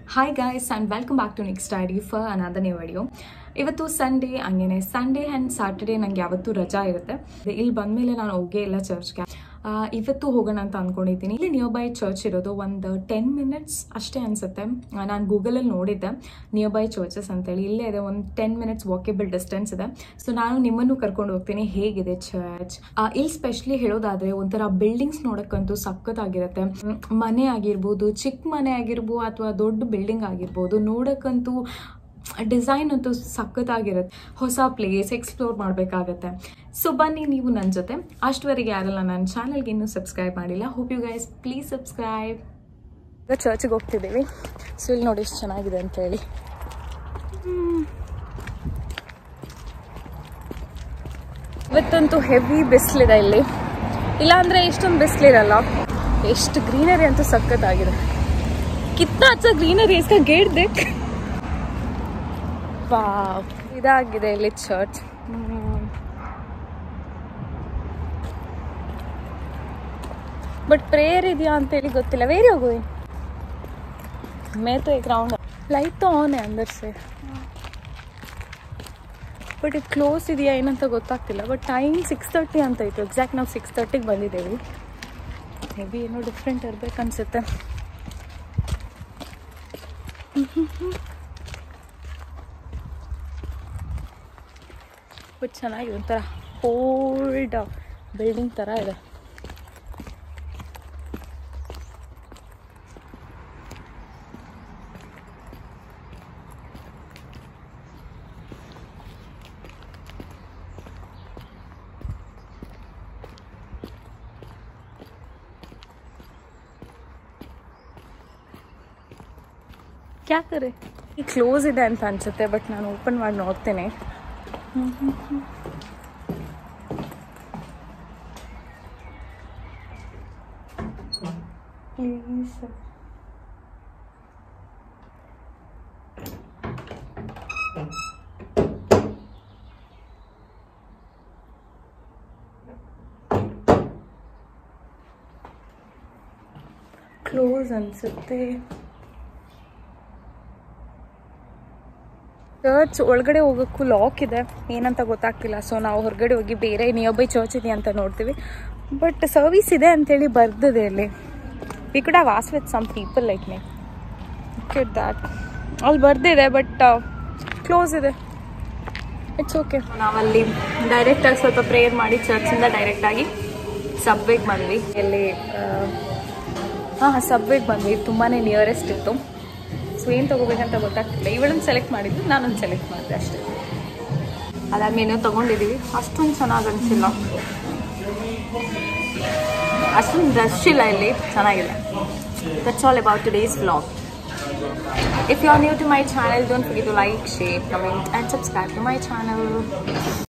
Hi guys and welcome back to next diary for another new video ಇವತ್ತು Sunday ಹಂಗೇನೆ Sunday and Saturday ನನಗೆ ಯಾವತ್ತೂ ರಜಾ ಇರುತ್ತೆ ಇಲ್ಲಿ ಬಂದಮೇಲೆ ನಾನು ಹೋಗೇ ಇಲ್ಲ ಚರ್ಚ್ಗೆ ಇವತ್ತು ಹೋಗೋಣ ಅಂತ ಅಂದ್ಕೊಂಡಿದ್ದೀನಿ ಇಲ್ಲಿ ನಿಯರ್ ಬೈ ಚರ್ಚ್ ಇರೋದು ಒಂದು ಟೆನ್ ಮಿನಿಟ್ಸ್ ಅಷ್ಟೇ ಅನಿಸುತ್ತೆ ನಾನು ಗೂಗಲಲ್ಲಿ ನೋಡಿದ್ದೆ ನಿಯರ್ ಬೈ ಚರ್ಚಸ್ ಅಂತೇಳಿ ಇಲ್ಲೇ ಇದೆ ಒಂದು ಟೆನ್ ಮಿನಿಟ್ಸ್ ವಾಕೇಬಲ್ ಡಿಸ್ಟೆನ್ಸ್ ಇದೆ ಸೊ ನಾನು ನಿಮ್ಮನ್ನು ಕರ್ಕೊಂಡು ಹೋಗ್ತೀನಿ ಹೇಗಿದೆ ಚರ್ಚ್ ಇಲ್ಲಿ ಸ್ಪೆಷಲಿ ಹೇಳೋದಾದ್ರೆ ಒಂಥರ ಬಿಲ್ಡಿಂಗ್ಸ್ ನೋಡೋಕ್ಕಂತೂ ಸಖತ್ತಾಗಿರುತ್ತೆ ಮ್, ಮನೆ ಆಗಿರ್ಬೋದು ಚಿಕ್ಕ ಮನೆ ಆಗಿರ್ಬೋದು ಅಥವಾ ದೊಡ್ಡ ಬಿಲ್ಡಿಂಗ್ ಆಗಿರ್ಬೋದು ನೋಡೋಕ್ಕಂತೂ ಡಿಸೈನ್ ಅಂತೂ ಸಖತ್ತಾಗಿರುತ್ತೆ ಹೊಸ ಪ್ಲೇಸ್ ಎಕ್ಸ್ಪ್ಲೋರ್ ಮಾಡಬೇಕಾಗತ್ತೆ ಸೊ ಬನ್ನಿ ನೀವು ನನ್ನ ಜೊತೆ ಅಷ್ಟವರೆಗೆ ಯಾರಲ್ಲ ನನ್ನ ಚಾನಲ್ಗೆ ಇನ್ನೂ ಸಬ್ಸ್ಕ್ರೈಬ್ ಮಾಡಿಲ್ಲ hope you guys please subscribe ಈಗ ಚರ್ಚಿಗೆ ಹೋಗ್ತಿದ್ದೀವಿ ಸೊ ಇಲ್ಲಿ ನೋಡಿ ಎಷ್ಟು ಚೆನ್ನಾಗಿದೆ ಅಂತ ಹೇಳಿ ಇವತ್ತಂತೂ ಹೆವಿ ಬಿಸಿಲಿದೆ ಇಲ್ಲಿ ಇಲ್ಲಾಂದ್ರೆ ಇಷ್ಟೊಂದು ಬಿಸಿಲಿರಲ್ಲ ಎಷ್ಟು ಗ್ರೀನರಿ ಅಂತೂ ಸಖತ್ತಾಗಿದೆ ಕಿತ್ನ ಅಚ್ಚ ಗ್ರೀನರಿ ಇಸ್ಕ ಗೇಟ್ ದೇಖ್ ವಾವ್ ಇದಾಗಿದೆ ಇಲ್ಲಿ ಚರ್ಚ್ ಬಟ್ ಪ್ರೇಯರ್ ಇದೆಯಾ ಅಂತೇಳಿ ಗೊತ್ತಿಲ್ಲ ವೇರಿ ಹೋಗುವಿ मैं तो एक राउंड लाइट तो ಆನ್ है अंदर से ಬಟ್ ಇದು ಕ್ಲೋಸ್ ಇದೆಯಾ ಏನಂತ ಗೊತ್ತಾಗ್ತಿಲ್ಲ ಬಟ್ ಟೈಮ್ ಸಿಕ್ಸ್ ತರ್ಟಿ ಅಂತ ಇತ್ತು ಎಕ್ಸಾಕ್ಟ್ ನಾವು ಸಿಕ್ಸ್ ತರ್ಟಿಗೆ ಬಂದಿದ್ದೇವೆ ಮೇ ಬಿ ಏನೋ ಡಿಫ್ರೆಂಟ್ ಇರ್ಬೇಕು ಅನ್ಸುತ್ತೆ ಬಟ್ ಚೆನ್ನಾಗಿದೆ ಒಂಥರ ಓಲ್ಡ್ ಬಿಲ್ಡಿಂಗ್ ಥರ ಇದೆ ಕ್ಯಾ ಕರೆ ಈ ಕ್ಲೋಸ್ ಇದೆ ಅಂತ ಅನ್ಸುತ್ತೆ ಬಟ್ ನಾನು ಓಪನ್ ಮಾಡಿ ನೋಡ್ತೇನೆ ಪ್ಲೀಸ್ ಕ್ಲೋಸ್ ಅನ್ಸುತ್ತೆ ಚರ್ಚ್ ಒಳಗಡೆ ಹೋಗೋಕ್ಕೂ ಲಾಕ್ ಇದೆ ಏನಂತ ಗೊತ್ತಾಗ್ತಿಲ್ಲ ಸೊ ನಾವು ಹೊರಗಡೆ ಹೋಗಿ ಬೇರೆ ನಿಯರ್ ಬೈ ಚರ್ಚ್ ಇದೆ ಅಂತ ನೋಡ್ತೀವಿ ಬಟ್ ಸರ್ವಿಸ್ ಇದೆ ಅಂತೇಳಿ ಬರ್ದಿದೆ ಇಲ್ಲಿ we could have us with some people like may kid that ಅಲ್ಲಿ ಬರ್ದಿದೆ ಬಟ್ ಕ್ಲೋಸ್ ಇದೆ ಇಟ್ಸ್ ಓಕೆ ನಾವಲ್ಲಿ ಡೈರೆಕ್ಟಾಗಿ ಸ್ವಲ್ಪ ಪ್ರೇಯರ್ ಮಾಡಿ ಚರ್ಚಿಂದ ಡೈರೆಕ್ಟಾಗಿ ಸಬ್ವೇಗೆ ಬಂದ್ವಿ ಇಲ್ಲಿ ಹಾಂ ಸಬ್ವೇಗೆ ಬಂದ್ವಿ ತುಂಬಾ ನಿಯರೆಸ್ಟ್ ಇತ್ತು ಸೊ ಏನು ತೊಗೋಬೇಕಂತ ಗೊತ್ತಾಗ್ತಿಲ್ಲ ಇವಳನ್ನು ಸೆಲೆಕ್ಟ್ ಮಾಡಿದ್ದು ನಾನೊಂದು ಸೆಲೆಕ್ಟ್ ಮಾಡಿದೆ ಅಷ್ಟೇ ಅದಾದ್ಮೇಲೆ ತೊಗೊಂಡಿದ್ದೀವಿ ಅಷ್ಟೊಂದು ಚೆನ್ನಾಗಿ ಅನಿಸಿಲ್ಲ ಅಷ್ಟೊಂದು ರಶ್ ಇಲ್ಲ ಇಲ್ಲಿ ಚೆನ್ನಾಗಿದೆ that's all about today's vlog If you are new to my channel, don't forget to like, share, comment and subscribe to my channel.